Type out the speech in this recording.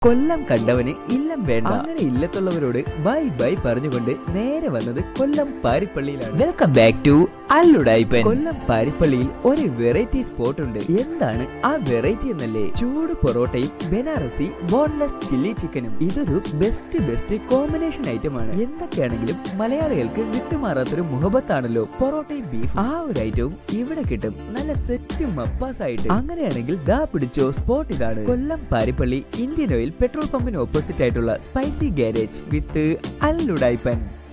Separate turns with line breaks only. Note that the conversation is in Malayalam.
കൊല്ലം കണ്ടവന് ഇല്ലം വേണ്ട അങ്ങനെ ഇല്ലത്തുള്ളവരോട് ബൈ ബൈ പറഞ്ഞുകൊണ്ട് നേരെ വന്നത് കൊല്ലം പാരിപ്പള്ളിയിലാണ് വെൽക്കം ബാക്ക് ടു അല്ലുടായിപ്പൻ കൊല്ലം പാരിപ്പള്ളിയിൽ ഒരു വെറൈറ്റി സ്പോട്ട് ഉണ്ട് എന്താണ് ആ വെറൈറ്റി എന്നല്ലേ ചൂട് പൊറോട്ടയും ബനാറസി ബോൺലെസ് ചില്ലി ചിക്കനും ഇതൊരു ബെസ്റ്റ് ബെസ്റ്റ് കോമ്പിനേഷൻ ഐറ്റം ആണ് എന്തൊക്കെയാണെങ്കിലും മലയാളികൾക്ക് വിട്ടുമാറാത്തൊരു മുഹബത്താണല്ലോ പൊറോട്ടയും ബീഫ് ആ ഒരു ഐറ്റവും ഇവിടെ കിട്ടും നല്ല സെറ്റ് മപ്പാസ് ആയിട്ട് അങ്ങനെയാണെങ്കിൽ ദാ പിടിച്ചോ സ്പോട്ട് ഇതാണ് Kollam Parippally Indian oil petrol പമ്പിന് ഓപ്പോസിറ്റ് ആയിട്ടുള്ള സ്പൈസി ഗാരേജ് വിത്ത് അല്ലുടായ്പൻ